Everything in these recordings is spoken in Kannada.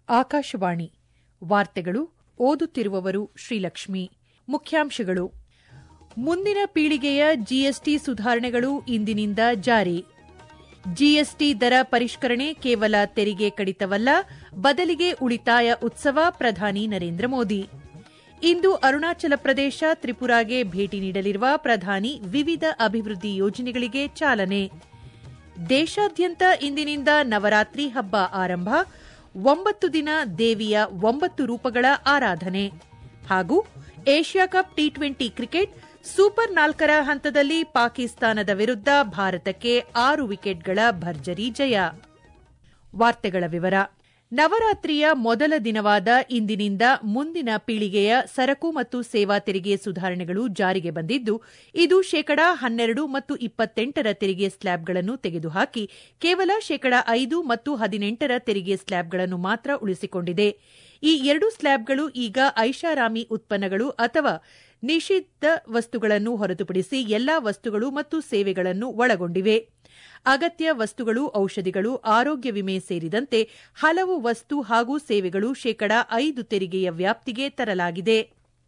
ಆಕಾಶವಾಣಿ ವಾರ್ತೆಗಳು ಓದುತ್ತಿರುವವರು ಶ್ರೀಲಕ್ಷ್ಮಿ ಮುಖ್ಯಾಂಶಗಳು ಮುಂದಿನ ಪೀಳಿಗೆಯ ಜಿಎಸ್ಟಿ ಸುಧಾರಣೆಗಳು ಇಂದಿನಿಂದ ಜಾರಿ ಜಿಎಸ್ಟಿ ದರ ಪರಿಷ್ಕರಣೆ ಕೇವಲ ತೆರಿಗೆ ಕಡಿತವಲ್ಲ ಬದಲಿಗೆ ಉಳಿತಾಯ ಉತ್ಸವ ಪ್ರಧಾನಿ ನರೇಂದ್ರ ಮೋದಿ ಇಂದು ಅರುಣಾಚಲ ಪ್ರದೇಶ ತ್ರಿಪುರಾಗೆ ಭೇಟಿ ನೀಡಲಿರುವ ಪ್ರಧಾನಿ ವಿವಿಧ ಅಭಿವೃದ್ಧಿ ಯೋಜನೆಗಳಿಗೆ ಚಾಲನೆ ದೇಶಾದ್ಯಂತ ಇಂದಿನಿಂದ ನವರಾತ್ರಿ ಹಬ್ಬ ಆರಂಭ ಒಂಬತ್ತು ದಿನ ದೇವಿಯ ಒಂಬತ್ತು ರೂಪಗಳ ಆರಾಧನೆ ಹಾಗೂ Asia cup T twenty cricket super ನಾಲ್ಕರ ಹಂತದಲ್ಲಿ ಪಾಕಿಸ್ತಾನದ ವಿರುದ್ಧ ಭಾರತಕ್ಕೆ ಆರು ವಿಕೆಟ್ಗಳ ಭರ್ಜರಿ ಜಯ ವಾರ್ತೆಗಳ ವಿವರ ನವರಾತ್ರಿಯ ಮೊದಲ ದಿನವಾದ ಇಂದಿನಿಂದ ಮುಂದಿನ ಪೀಳಿಗೆಯ ಸರಕು ಮತ್ತು ಸೇವಾ ತೆರಿಗೆ ಸುಧಾರಣೆಗಳು ಜಾರಿಗೆ ಬಂದಿದ್ದು ಇದು ಶೇಕಡಾ ಹನ್ನೆರಡು ಮತ್ತು ಇಪ್ಪತ್ತೆಂಟರ ತೆರಿಗೆ ಸ್ಲ್ಯಾಬ್ಗಳನ್ನು ತೆಗೆದುಹಾಕಿ ಕೇವಲ ಶೇಕಡಾ ಐದು ಮತ್ತು ಹದಿನೆಂಟರ ತೆರಿಗೆ ಸ್ಲ್ಯಾಬ್ಗಳನ್ನು ಮಾತ್ರ ಉಳಿಸಿಕೊಂಡಿದೆ ಈ ಎರಡು ಸ್ಲ್ಯಾಬ್ಗಳು ಈಗ ಐಷಾರಾಮಿ ಉತ್ಪನ್ನಗಳು ಅಥವಾ ನಿಷಿದ್ಧ ವಸ್ತುಗಳನ್ನು ಹೊರತುಪಡಿಸಿ ಎಲ್ಲಾ ವಸ್ತುಗಳು ಮತ್ತು ಸೇವೆಗಳನ್ನು ಒಳಗೊಂಡಿವೆ ಅಗತ್ಯ ವಸ್ತುಗಳು ಔಷಧಿಗಳು ಆರೋಗ್ಯ ವಿಮೆ ಸೇರಿದಂತೆ ಹಲವು ವಸ್ತು ಹಾಗೂ ಸೇವೆಗಳು ಶೇಕಡಾ ಐದು ತೆರಿಗೆಯ ವ್ಯಾಪ್ತಿಗೆ ತರಲಾಗಿದೆ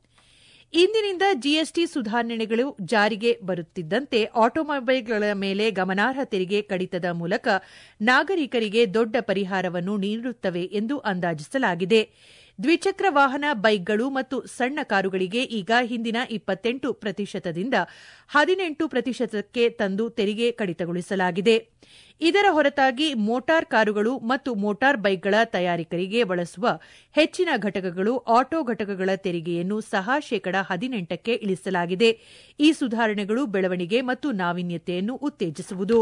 ಇಂದಿನಿಂದ ಜಿಎಸ್ಟಿ ಸುಧಾರಣೆಗಳು ಜಾರಿಗೆ ಬರುತ್ತಿದ್ದಂತೆ ಆಟೋಮೊಬೈಲ್ಗಳ ಮೇಲೆ ಗಮನಾರ್ಹ ತೆರಿಗೆ ಕಡಿತದ ಮೂಲಕ ನಾಗರಿಕರಿಗೆ ದೊಡ್ಡ ಪರಿಹಾರವನ್ನು ನೀಡುತ್ತವೆ ಎಂದು ಅಂದಾಜಿಸಲಾಗಿದೆ ದ್ವಿಚಕ್ರ ವಾಹನ ಬೈಕ್ಗಳು ಮತ್ತು ಸಣ್ಣ ಕಾರುಗಳಿಗೆ ಈಗ ಹಿಂದಿನ ಇಪ್ಪತ್ತೆಂಟು ಪ್ರತಿಶತದಿಂದ ಹದಿನೆಂಟು ಪ್ರತಿಶತಕ್ಕೆ ತಂದು ತೆರಿಗೆ ಕಡಿತಗೊಳಿಸಲಾಗಿದೆ ಇದರ ಹೊರತಾಗಿ ಮೋಟಾರ್ ಕಾರುಗಳು ಮತ್ತು ಮೋಟಾರ್ ಬೈಕ್ಗಳ ತಯಾರಿಕರಿಗೆ ಬಳಸುವ ಹೆಚ್ಚಿನ ಘಟಕಗಳು ಆಟೋ ಘಟಕಗಳ ತೆರಿಗೆಯನ್ನು ಸಹ ಶೇಕಡಾ ಹದಿನೆಂಟಕ್ಕೆ ಇಳಿಸಲಾಗಿದೆ ಈ ಸುಧಾರಣೆಗಳು ಬೆಳವಣಿಗೆ ಮತ್ತು ನಾವೀನ್ಯತೆಯನ್ನು ಉತ್ತೇಜಿಸುವುದು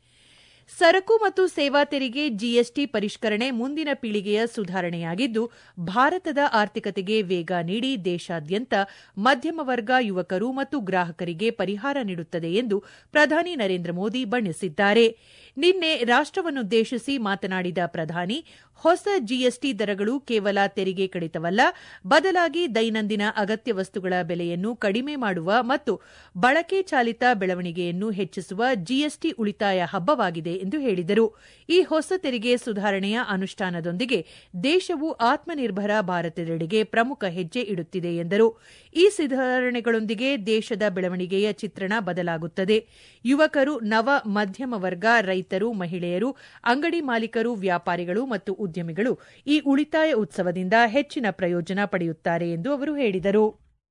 ಸರಕು ಮತ್ತು ಸೇವಾ ತೆರಿಗೆ ಜಿಎಸ್ಟಿ ಪರಿಷ್ಕರಣೆ ಮುಂದಿನ ಪೀಳಿಗೆಯ ಸುಧಾರಣೆಯಾಗಿದ್ದು ಭಾರತದ ಆರ್ಥಿಕತೆಗೆ ವೇಗ ನೀಡಿ ದೇಶಾದ್ಯಂತ ಮಧ್ಯಮ ವರ್ಗ ಯುವಕರು ಮತ್ತು ಗ್ರಾಹಕರಿಗೆ ಪರಿಹಾರ ನೀಡುತ್ತದೆ ಎಂದು ಪ್ರಧಾನಿ ನರೇಂದ್ರ ಮೋದಿ ಬಣ್ಣಿಸಿದ್ದಾರೆ ನಿನ್ನೆ ರಾಷ್ಟವನ್ನುದ್ದೇಶಿಸಿ ಮಾತನಾಡಿದ ಪ್ರಧಾನಿ ಹೊಸ ಜಿಎಸ್ಟಿ ದರಗಳು ಕೇವಲ ತೆರಿಗೆ ಕಡಿತವಲ್ಲ ಬದಲಾಗಿ ದೈನಂದಿನ ಅಗತ್ಯ ವಸ್ತುಗಳ ಬೆಲೆಯನ್ನು ಕಡಿಮೆ ಮಾಡುವ ಮತ್ತು ಬಳಕೆ ಚಾಲಿತ ಬೆಳವಣಿಗೆಯನ್ನು ಹೆಚ್ಚಿಸುವ ಜಿಎಸ್ಟಿ ಉಳಿತಾಯ ಹಬ್ಬವಾಗಿದೆ ಎಂದು ಹೇಳಿದರು ಈ ಹೊಸ ತೆರಿಗೆ ಸುಧಾರಣೆಯ ಅನುಷ್ಠಾನದೊಂದಿಗೆ ದೇಶವು ಆತ್ಮನಿರ್ಭರ ಭಾರತದೆಡೆಗೆ ಪ್ರಮುಖ ಹೆಜ್ಜೆ ಇಡುತ್ತಿದೆ ಎಂದರು ಈ ಸುಧಾರಣೆಗಳೊಂದಿಗೆ ದೇಶದ ಬೆಳವಣಿಗೆಯ ಚಿತ್ರಣ ಬದಲಾಗುತ್ತದೆ ಯುವಕರು ನವ ಮಧ್ಯಮ ವರ್ಗ ರೈತರು ಮಹಿಳೆಯರು ಅಂಗಡಿ ಮಾಲೀಕರು ವ್ಯಾಪಾರಿಗಳು ಮತ್ತು ಉದ್ಯಮಿಗಳು ಈ ಉಳಿತಾಯ ಉತ್ಸವದಿಂದ ಹೆಚ್ಚಿನ ಪ್ರಯೋಜನ ಪಡೆಯುತ್ತಾರೆ ಎಂದು ಅವರು ಹೇಳಿದರು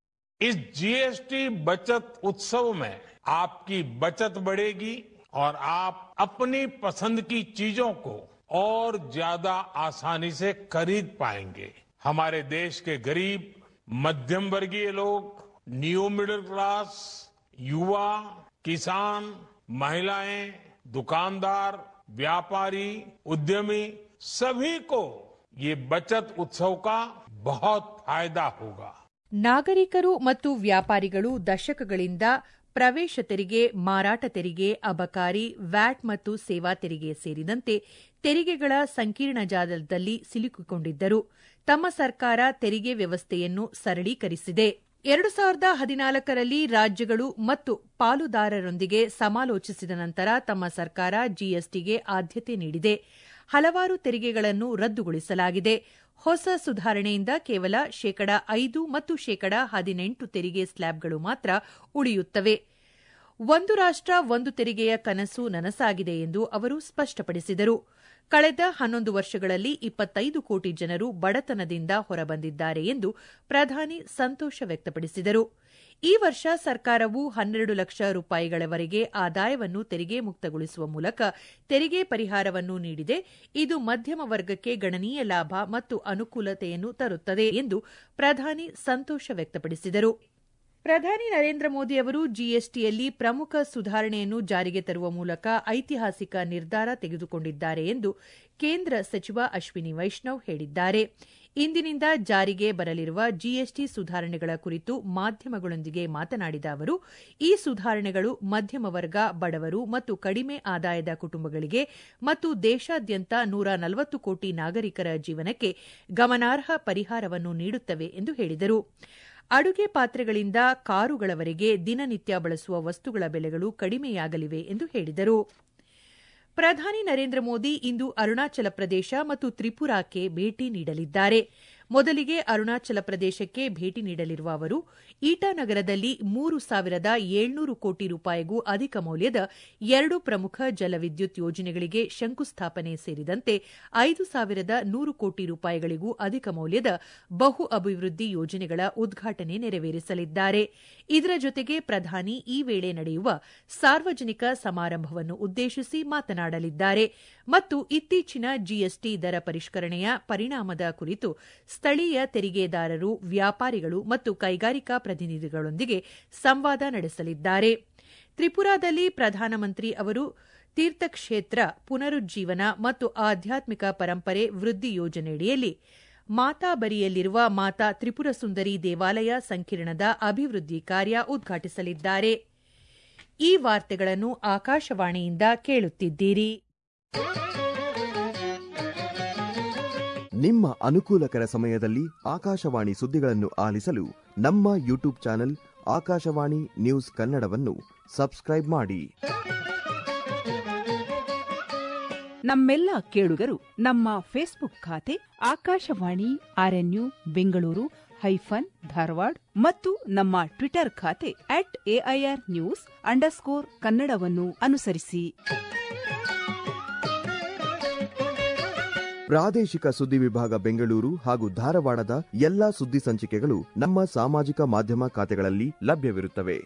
इस जीएसटी बचत उत्सव में आपकी बचत बढ़ेगी और आप अपनी पसंद की चीजों को और ज्यादा आसानी से खरीद पाएंगे हमारे देश के गरीब मध्यम वर्गीय लोग न्यू मिडिल क्लास युवा किसान महिलाएं दुकानदार व्यापारी उद्यमी सभी को ये बचत उत्सव का बहुत फायदा होगा ನಾಗರಿಕರು ಮತ್ತು ವ್ಯಾಪಾರಿಗಳು ದಶಕಗಳಿಂದ ಪ್ರವೇಶ ತೆರಿಗೆ ಮಾರಾಟ ತೆರಿಗೆ ಅಬಕಾರಿ ವ್ಯಾಟ್ ಮತ್ತು ಸೇವಾ ತೆರಿಗೆ ಸೇರಿದಂತೆ ತೆರಿಗೆಗಳ ಸಂಕೀರ್ಣ ಜಾಲದಲ್ಲಿ ಸಿಲುಕಿಕೊಂಡಿದ್ದರು ತಮ್ಮ ಸರ್ಕಾರ ತೆರಿಗೆ ವ್ಯವಸ್ಥೆಯನ್ನು ಸರಳೀಕರಿಸಿದೆ ಎರಡು ಸಾವಿರದ ಹದಿನಾಲ್ಕರಲ್ಲಿ ರಾಜ್ಯಗಳು ಮತ್ತು ಪಾಲುದಾರರೊಂದಿಗೆ ಸಮಾಲೋಚಿಸಿದ ನಂತರ ತಮ್ಮ ಸರ್ಕಾರ ಜಿಎಸ್ಟಿಗೆ ಆದ್ಯತೆ ನೀಡಿದೆ ಹಲವಾರು ತೆರಿಗೆಗಳನ್ನು ರದ್ದುಗೊಳಿಸಲಾಗಿದೆ ಹೊಸ ಸುಧಾರಣೆಯಿಂದ ಕೇವಲ ಶೇಕಡ ಐದು ಮತ್ತು ಶೇಕಡ ಹದಿನೆಂಟು ತೆರಿಗೆ ಸ್ಲ್ಯಾಬ್ಗಳು ಮಾತ್ರ ಉಳಿಯುತ್ತವೆ ಒಂದು ರಾಷ್ಟ ಒಂದು ತೆರಿಗೆಯ ಕನಸು ನನಸಾಗಿದೆ ಎಂದು ಅವರು ಸ್ಪಷ್ಟಪಡಿಸಿದರು ಕಳೆದ ಹನ್ನೊಂದು ವರ್ಷಗಳಲ್ಲಿ ಇಪ್ಪತ್ತೈದು ಕೋಟಿ ಜನರು ಬಡತನದಿಂದ ಹೊರಬಂದಿದ್ದಾರೆ ಎಂದು ಪ್ರಧಾನಿ ಸಂತೋಷ ವ್ಯಕ್ತಪಡಿಸಿದರು ಈ ವರ್ಷ ಸರ್ಕಾರವು ಹನ್ನೆರಡು ಲಕ್ಷ ರೂಪಾಯಿಗಳವರೆಗೆ ಆದಾಯವನ್ನು ತೆರಿಗೆ ಮುಕ್ತಗೊಳಿಸುವ ಮೂಲಕ ತೆರಿಗೆ ಪರಿಹಾರವನ್ನು ನೀಡಿದೆ ಇದು ಮಧ್ಯಮ ವರ್ಗಕ್ಕೆ ಗಣನೀಯ ಲಾಭ ಮತ್ತು ಅನುಕೂಲತೆಯನ್ನು ತರುತ್ತದೆ ಎಂದು ಪ್ರಧಾನಿ ಸಂತೋಷ ವ್ಯಕ್ತಪಡಿಸಿದರು ಪ್ರಧಾನಿ ನರೇಂದ್ರ ಮೋದಿ ಅವರು ಜಿಎಸ್ಟಿಯಲ್ಲಿ ಪ್ರಮುಖ ಸುಧಾರಣೆಯನ್ನು ಜಾರಿಗೆ ತರುವ ಮೂಲಕ ಐತಿಹಾಸಿಕ ನಿರ್ಧಾರ ತೆಗೆದುಕೊಂಡಿದ್ದಾರೆ ಎಂದು ಕೇಂದ್ರ ಸಚಿವ ಅಶ್ವಿನಿ ವೈಷ್ಣವ್ ಹೇಳಿದ್ದಾರೆ ಇಂದಿನಿಂದ ಜಾರಿಗೆ ಬರಲಿರುವ ಜಿಎಸ್ಟಿ ಸುಧಾರಣೆಗಳ ಕುರಿತು ಮಾಧ್ಯಮಗಳೊಂದಿಗೆ ಮಾತನಾಡಿದ ಅವರು ಈ ಸುಧಾರಣೆಗಳು ಮಧ್ಯಮ ವರ್ಗ ಬಡವರು ಮತ್ತು ಕಡಿಮೆ ಆದಾಯದ ಕುಟುಂಬಗಳಿಗೆ ಮತ್ತು ದೇಶಾದ್ಯಂತ ನೂರ ನಲವತ್ತು ಕೋಟಿ ನಾಗರಿಕರ ಜೀವನಕ್ಕೆ ಗಮನಾರ್ಹ ಪರಿಹಾರವನ್ನು ನೀಡುತ್ತವೆ ಎಂದು ಹೇಳಿದರು ಅಡುಗೆ ಪಾತ್ರೆಗಳಿಂದ ಕಾರುಗಳವರೆಗೆ ದಿನನಿತ್ಯ ಬಳಸುವ ವಸ್ತುಗಳ ಬೆಲೆಗಳು ಕಡಿಮೆಯಾಗಲಿವೆ ಎಂದು ಹೇಳಿದರು ಪ್ರಧಾನಿ ನರೇಂದ್ರ ಮೋದಿ ಇಂದು ಅರುಣಾಚಲ ಪ್ರದೇಶ ಮತ್ತು ತ್ರಿಪುರಾಕ್ಕೆ ಭೇಟಿ ನೀಡಲಿದ್ದಾರೆ ಮೊದಲಿಗೆ ಅರುಣಾಚಲ ಪ್ರದೇಶಕ್ಕೆ ಭೇಟಿ ನೀಡಲಿರುವ ಅವರು ಈಟಾನಗರದಲ್ಲಿ ಮೂರು ಸಾವಿರದ ಏಳ್ನೂರು ಕೋಟಿ ರೂಪಾಯಿಗೂ ಅಧಿಕ ಮೌಲ್ಯದ ಎರಡು ಪ್ರಮುಖ ಜಲವಿದ್ಯುತ್ ಯೋಜನೆಗಳಿಗೆ ಶಂಕುಸ್ಥಾಪನೆ ಸೇರಿದಂತೆ ಐದು ಸಾವಿರದ ನೂರು ಕೋಟಿ ರೂಪಾಯಿಗಳಿಗೂ ಅಧಿಕ ಮೌಲ್ಯದ ಬಹು ಅಭಿವೃದ್ಧಿ ಯೋಜನೆಗಳ ಉದ್ಘಾಟನೆ ನೆರವೇರಿಸಲಿದ್ದಾರೆ ಇದರ ಜೊತೆಗೆ ಪ್ರಧಾನಿ ಈ ವೇಳೆ ನಡೆಯುವ ಸಾರ್ವಜನಿಕ ಸಮಾರಂಭವನ್ನು ಉದ್ದೇಶಿಸಿ ಮಾತನಾಡಲಿದ್ದಾರೆ ಮತ್ತು ಇತ್ತೀಚಿನ ಜಿಎಸ್ಟಿ ದರ ಪರಿಷ್ಕರಣೆಯ ಪರಿಣಾಮದ ಕುರಿತು ಸ್ಥಳೀಯ ತೆರಿಗೆದಾರರು ವ್ಯಾಪಾರಿಗಳು ಮತ್ತು ಕೈಗಾರಿಕಾ ಪ್ರತಿನಿಧಿಗಳೊಂದಿಗೆ ಸಂವಾದ ನಡೆಸಲಿದ್ದಾರೆ ತ್ರಿಪುರಾದಲ್ಲಿ ಪ್ರಧಾನಮಂತ್ರಿ ಅವರು ತೀರ್ಥಕ್ಷೇತ್ರ ಪುನರುಜ್ಜೀವನ ಮತ್ತು ಆಧ್ಯಾತ್ಮಿಕ ಪರಂಪರೆ ವೃದ್ಧಿ ಯೋಜನೆಯಡಿಯಲ್ಲಿ ಮಾತಾಬರಿಯಲ್ಲಿರುವ ಮಾತಾ ತ್ರಿಪುರ ಸುಂದರಿ ದೇವಾಲಯ ಸಂಕೀರ್ಣದ ಅಭಿವೃದ್ಧಿ ಕಾರ್ಯ ಉದ್ಘಾಟಿಸಲಿದ್ದಾರೆ ಈ ವಾರ್ತೆಗಳನ್ನು ಆಕಾಶವಾಣಿಯಿಂದ ಕೇಳುತ್ತಿದ್ದೀರಿ ನಿಮ್ಮ ಅನುಕೂಲಕರ ಸಮಯದಲ್ಲಿ ಆಕಾಶವಾಣಿ ಸುದ್ದಿಗಳನ್ನು ಆಲಿಸಲು ನಮ್ಮ ಯೂಟ್ಯೂಬ್ ಚಾನೆಲ್ ಆಕಾಶವಾಣಿ ನ್ಯೂಸ್ ಕನ್ನಡವನ್ನು ಸಬ್ಸ್ಕ್ರೈಬ್ ಮಾಡಿ ನಮ್ಮೆಲ್ಲ ಕೇಳುಗರು ನಮ್ಮ ಫೇಸ್ಬುಕ್ ಖಾತೆ ಆಕಾಶವಾಣಿ ಆರ್ಎನ್ಯು ಬೆಂಗಳೂರು ಹೈಫನ್ ಧಾರವಾಡ ಮತ್ತು ನಮ್ಮ ಟ್ವಿಟರ್ ಖಾತೆ ಅಟ್ ಎಐಆರ್ ನ್ಯೂಸ್ ಅಂಡರ್ಸ್ಕೋರ್ ಕನ್ನಡವನ್ನು ಅನುಸರಿಸಿ ಪ್ರಾದೇಶಿಕ ಸುದ್ದಿ ವಿಭಾಗ ಬೆಂಗಳೂರು ಹಾಗೂ ಧಾರವಾಡದ ಎಲ್ಲಾ ಸುದ್ದಿ ಸಂಚಿಕೆಗಳು ನಮ್ಮ ಸಾಮಾಜಿಕ ಮಾಧ್ಯಮ ಖಾತೆಗಳಲ್ಲಿ ಲಭ್ಯವಿರುತ್ತವೆ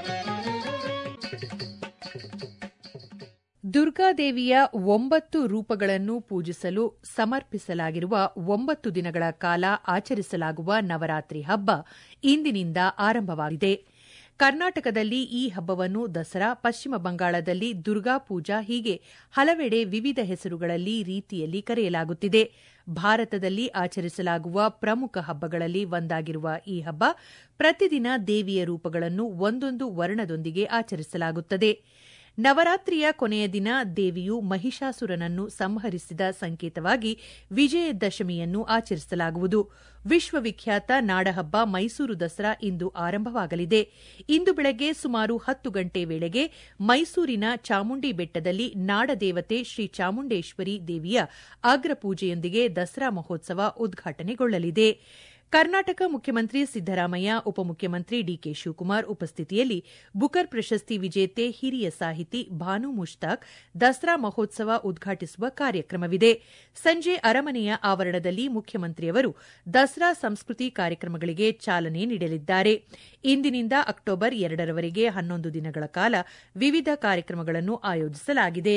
ದುರ್ಗಾದೇವಿಯ ಒಂಬತ್ತು ರೂಪಗಳನ್ನು ಪೂಜಿಸಲು ಸಮರ್ಪಿಸಲಾಗಿರುವ ಒಂಬತ್ತು ದಿನಗಳ ಕಾಲ ಆಚರಿಸಲಾಗುವ ನವರಾತ್ರಿ ಹಬ್ಬ ಇಂದಿನಿಂದ ಆರಂಭವಾಗಿದೆ ಕರ್ನಾಟಕದಲ್ಲಿ ಈ ಹಬ್ಬವನ್ನು ದಸರಾ ಪಶ್ಚಿಮ ಬಂಗಾಳದಲ್ಲಿ ದುರ್ಗಾ ಪೂಜಾ ಹೀಗೆ ಹಲವೆಡೆ ವಿವಿಧ ಹೆಸರುಗಳಲ್ಲಿ ರೀತಿಯಲ್ಲಿ ಕರೆಯಲಾಗುತ್ತಿದೆ ಭಾರತದಲ್ಲಿ ಆಚರಿಸಲಾಗುವ ಪ್ರಮುಖ ಹಬ್ಬಗಳಲ್ಲಿ ಒಂದಾಗಿರುವ ಈ ಹಬ್ಬ ಪ್ರತಿದಿನ ದೇವಿಯ ರೂಪಗಳನ್ನು ಒಂದೊಂದು ವರ್ಣದೊಂದಿಗೆ ಆಚರಿಸಲಾಗುತ್ತದೆ ನವರಾತ್ರಿಯ ಕೊನೆಯ ದಿನ ದೇವಿಯು ಮಹಿಷಾಸುರನನ್ನು ಸಂಹರಿಸಿದ ಸಂಕೇತವಾಗಿ ವಿಜಯದಶಮಿಯನ್ನು ಆಚರಿಸಲಾಗುವುದು ವಿಶ್ವವಿಖ್ಯಾತ ನಾಡಹಬ್ಬ ಮೈಸೂರು ದಸರಾ ಇಂದು ಆರಂಭವಾಗಲಿದೆ ಇಂದು ಬೆಳಗ್ಗೆ ಸುಮಾರು ಹತ್ತು ಗಂಟೆ ವೇಳೆಗೆ ಮೈಸೂರಿನ ಚಾಮುಂಡಿ ಬೆಟ್ಟದಲ್ಲಿ ನಾಡದೇವತೆ ಶ್ರೀ ಚಾಮುಂಡೇಶ್ವರಿ ದೇವಿಯ ಅಗ್ರಪೂಜೆಯೊಂದಿಗೆ ದಸರಾ ಮಹೋತ್ಸವ ಉದ್ಘಾಟನೆಗೊಳ್ಳಲಿದೆ ಕರ್ನಾಟಕ ಮುಖ್ಯಮಂತ್ರಿ ಸಿದ್ದರಾಮಯ್ಯ ಉಪಮುಖ್ಯಮಂತ್ರಿ ಡಿಕೆ ಶಿವಕುಮಾರ್ ಉಪಸ್ಥಿತಿಯಲ್ಲಿ ಬುಕರ್ ಪ್ರಶಸ್ತಿ ವಿಜೇತೆ ಹಿರಿಯ ಸಾಹಿತಿ ಭಾನು ಮುಷ್ತಾಕ್ ದಸರಾ ಮಹೋತ್ಸವ ಉದ್ಘಾಟಿಸುವ ಕಾರ್ಯಕ್ರಮವಿದೆ ಸಂಜೆ ಅರಮನೆಯ ಆವರಣದಲ್ಲಿ ಮುಖ್ಯಮಂತ್ರಿಯವರು ದಸರಾ ಸಂಸ್ಕೃತಿ ಕಾರ್ಯಕ್ರಮಗಳಿಗೆ ಚಾಲನೆ ನೀಡಲಿದ್ದಾರೆ ಇಂದಿನಿಂದ ಅಕ್ಟೋಬರ್ ಎರಡರವರೆಗೆ ಹನ್ನೊಂದು ದಿನಗಳ ಕಾಲ ವಿವಿಧ ಕಾರ್ಯಕ್ರಮಗಳನ್ನು ಆಯೋಜಿಸಲಾಗಿದೆ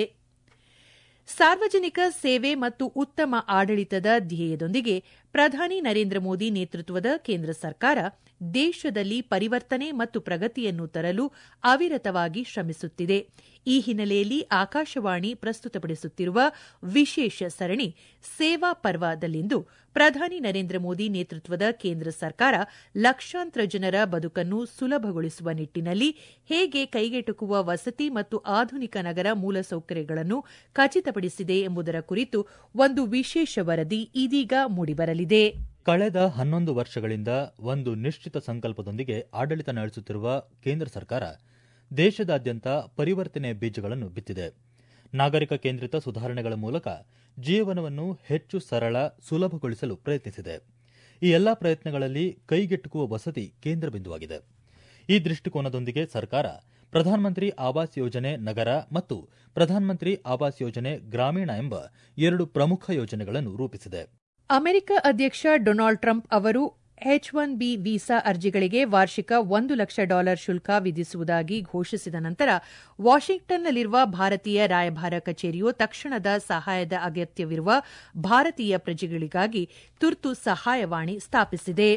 ಸಾರ್ವಜನಿಕ ಸೇವೆ ಮತ್ತು ಉತ್ತಮ ಆಡಳಿತದ ಧ್ಯೇಯದೊಂದಿಗೆ ಪ್ರಧಾನಿ ನರೇಂದ್ರ ಮೋದಿ ನೇತೃತ್ವದ ಕೇಂದ್ರ ಸರ್ಕಾರ ದೇಶದಲ್ಲಿ ಪರಿವರ್ತನೆ ಮತ್ತು ಪ್ರಗತಿಯನ್ನು ತರಲು ಅವಿರತವಾಗಿ ಶ್ರಮಿಸುತ್ತಿದೆ ಈ ಹಿನ್ನೆಲೆಯಲ್ಲಿ ಆಕಾಶವಾಣಿ ಪ್ರಸ್ತುತಪಡಿಸುತ್ತಿರುವ ವಿಶೇಷ ಸರಣಿ ಸೇವಾ ಪರ್ವದಲ್ಲಿಂದು ಪ್ರಧಾನಿ ನರೇಂದ್ರ ಮೋದಿ ನೇತೃತ್ವದ ಕೇಂದ್ರ ಸರ್ಕಾರ ಲಕ್ಷಾಂತರ ಜನರ ಬದುಕನ್ನು ಸುಲಭಗೊಳಿಸುವ ನಿಟ್ಟಿನಲ್ಲಿ ಹೇಗೆ ಕೈಗೆಟುಕುವ ವಸತಿ ಮತ್ತು ಆಧುನಿಕ ನಗರ ಮೂಲಸೌಕರ್ಯಗಳನ್ನು ಖಚಿತಪಡಿಸಿದೆ ಎಂಬುದರ ಕುರಿತು ಒಂದು ವಿಶೇಷ ವರದಿ ಇದೀಗ ಮೂಡಿಬರಲಿದೆ ಕಳೆದ ಹನ್ನೊಂದು ವರ್ಷಗಳಿಂದ ಒಂದು ನಿಶ್ಚಿತ ಸಂಕಲ್ಪದೊಂದಿಗೆ ಆಡಳಿತ ನಡೆಸುತ್ತಿರುವ ಕೇಂದ್ರ ಸರ್ಕಾರ ದೇಶದಾದ್ಯಂತ ಪರಿವರ್ತನೆಯ ಬೀಜಗಳನ್ನು ಬಿತ್ತಿದೆ ನಾಗರಿಕ ಕೇಂದ್ರಿತ ಸುಧಾರಣೆಗಳ ಮೂಲಕ ಜೀವನವನ್ನು ಹೆಚ್ಚು ಸರಳ ಸುಲಭಗೊಳಿಸಲು ಪ್ರಯತ್ನಿಸಿದೆ ಈ ಎಲ್ಲಾ ಪ್ರಯತ್ನಗಳಲ್ಲಿ ಕೈಗೆಟುಕುವ ವಸತಿ ಕೇಂದ್ರ ಬಿಂದುವಾಗಿದೆ ಈ ದೃಷ್ಟಿಕೋನದೊಂದಿಗೆ ಸರ್ಕಾರ ಪ್ರಧಾನಮಂತ್ರಿ ಆವಾಸ್ ಯೋಜನೆ ನಗರ ಮತ್ತು ಪ್ರಧಾನಮಂತ್ರಿ ಆವಾಸ್ ಯೋಜನೆ ಗ್ರಾಮೀಣ ಎಂಬ ಎರಡು ಪ್ರಮುಖ ಯೋಜನೆಗಳನ್ನು ರೂಪಿಸಿದೆ ಅಮೆರಿಕ ಅಧ್ಯಕ್ಷ ಡೊನಾಲ್ಡ್ ಟ್ರಂಪ್ ಅವರು ಎಚ್ ಒನ್ ಬಿ ವೀಸಾ ಅರ್ಜಿಗಳಿಗೆ ವಾರ್ಷಿಕ ಒಂದು ಲಕ್ಷ ಡಾಲರ್ ಶುಲ್ಕ ವಿಧಿಸುವುದಾಗಿ ಘೋಷಿಸಿದ ನಂತರ ವಾಷಿಂಗ್ಟನ್ನಲ್ಲಿರುವ ಭಾರತೀಯ ರಾಯಭಾರ ಕಚೇರಿಯು ತಕ್ಷಣದ ಸಹಾಯದ ಅಗತ್ಯವಿರುವ ಭಾರತೀಯ ಪ್ರಜೆಗಳಿಗಾಗಿ ತುರ್ತು ಸಹಾಯವಾಣಿ ಸ್ಥಾಪಿಸಿದೆ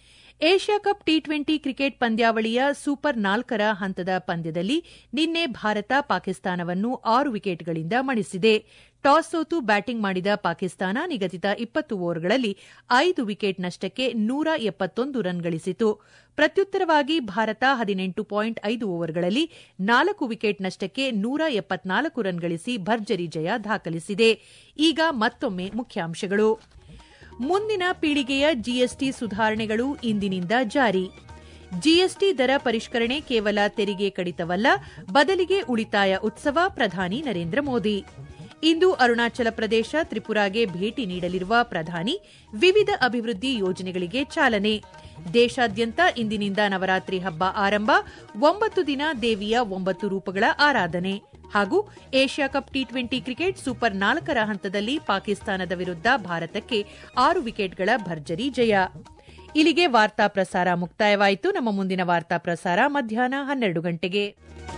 Asia cup T twenty cricket ಪಂದ್ಯಾವಳಿಯ ಸೂಪರ್ ನಾಲ್ಕರ ಹಂತದ ಪಂದ್ಯದಲ್ಲಿ ನಿನ್ನೆ ಭಾರತ ಪಾಕಿಸ್ತಾನವನ್ನು ಆರು ವಿಕೆಟ್ಗಳಿಂದ ಮಣಿಸಿದೆ ಟಾಸ್ ಸೋತು ಬ್ಯಾಟಿಂಗ್ ಮಾಡಿದ ಪಾಕಿಸ್ತಾನ ನಿಗದಿತ ಇಪ್ಪತ್ತು ಓವರ್ಗಳಲ್ಲಿ ಐದು ವಿಕೆಟ್ ನಷ್ಟಕ್ಕೆ ನೂರ ಎಪ್ಪತ್ತೊಂದು ರನ್ ಗಳಿಸಿತು ಪ್ರತ್ಯುತ್ತರವಾಗಿ ಭಾರತ ಹದಿನೆಂಟು ಪಾಯಿಂಟ್ ಐದು ಓವರ್ಗಳಲ್ಲಿ ನಾಲ್ಕು ವಿಕೆಟ್ ನಷ್ಟಕ್ಕೆ ನೂರ ಎಪ್ಪತ್ನಾಲ್ಕು ರನ್ ಗಳಿಸಿ ಭರ್ಜರಿ ಜಯ ದಾಖಲಿಸಿದೆ ಈಗ ಮತ್ತೊಮ್ಮೆ ಮುಖ್ಯಾಂಶಗಳು ಮುಂದಿನ ಪೀಳಿಗೆಯ ಜಿಎಸ್ಟಿ ಸುಧಾರಣೆಗಳು ಇಂದಿನಿಂದ ಜಾರಿ ಜಿಎಸ್ಟಿ ದರ ಪರಿಷ್ಕರಣೆ ಕೇವಲ ತೆರಿಗೆ ಕಡಿತವಲ್ಲ ಬದಲಿಗೆ ಉಳಿತಾಯ ಉತ್ಸವ ಪ್ರಧಾನಿ ನರೇಂದ್ರ ಮೋದಿ ಇಂದು ಅರುಣಾಚಲ ಪ್ರದೇಶ ತ್ರಿಪುರಾಗೆ ಭೇಟಿ ನೀಡಲಿರುವ ಪ್ರಧಾನಿ ವಿವಿಧ ಅಭಿವೃದ್ಧಿ ಯೋಜನೆಗಳಿಗೆ ಚಾಲನೆ ದೇಶಾದ್ಯಂತ ಇಂದಿನಿಂದ ನವರಾತ್ರಿ ಹಬ್ಬ ಆರಂಭ ಒಂಬತ್ತು ದಿನ ದೇವಿಯ ಒಂಬತ್ತು ರೂಪಗಳ ಆರಾಧನೆ ಹಾಗೂ Asia cup T twenty cricket super ನಾಲ್ಕರ ಹಂತದಲ್ಲಿ ಪಾಕಿಸ್ತಾನದ ವಿರುದ್ಧ ಭಾರತಕ್ಕೆ ಆರು ವಿಕೆಟ್ಗಳ ಭರ್ಜರಿ ಜಯ ಇಲ್ಲಿಗೆ ವಾರ್ತಾ ಪ್ರಸಾರ ಮುಕ್ತಾಯವಾಯಿತು ನಮ್ಮ ಮುಂದಿನ ವಾರ್ತಾ ಪ್ರಸಾರ ಮಧ್ಯಾಹ್ನ ಹನ್ನೆರಡು ಗಂಟೆಗೆ